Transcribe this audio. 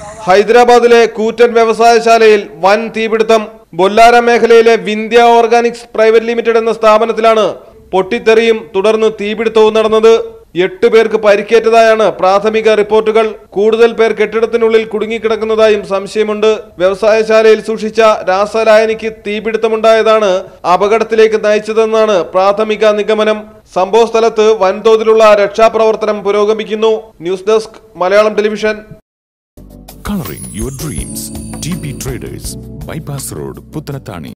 ഹൈദരാബാദിലെ കൂറ്റൻ വ്യവസായശാലയിൽ വൻ തീപിടുത്തം ബൊല്ലാര മേഖലയിലെ വിന്ധ്യ ഓർഗാനിക്സ് പ്രൈവറ്റ് ലിമിറ്റഡ് എന്ന സ്ഥാപനത്തിലാണ് പൊട്ടിത്തെറിയും തുടർന്ന് തീപിടുത്തവും നടന്നത് എട്ട് പേർക്ക് പരിക്കേറ്റതായാണ് പ്രാഥമിക റിപ്പോർട്ടുകൾ കൂടുതൽ പേർ കെട്ടിടത്തിനുള്ളിൽ കുടുങ്ങിക്കിടക്കുന്നതായും സംശയമുണ്ട് വ്യവസായശാലയിൽ സൂക്ഷിച്ച രാസലായനിക്ക് തീപിടുത്തമുണ്ടായതാണ് അപകടത്തിലേക്ക് നയിച്ചതെന്നാണ് പ്രാഥമിക നിഗമനം സംഭവ സ്ഥലത്ത് വൻതോതിലുള്ള രക്ഷാപ്രവർത്തനം പുരോഗമിക്കുന്നു news desk Malayalam television Coloring your dreams. TP Traders, Bypass Road, Puttanatani.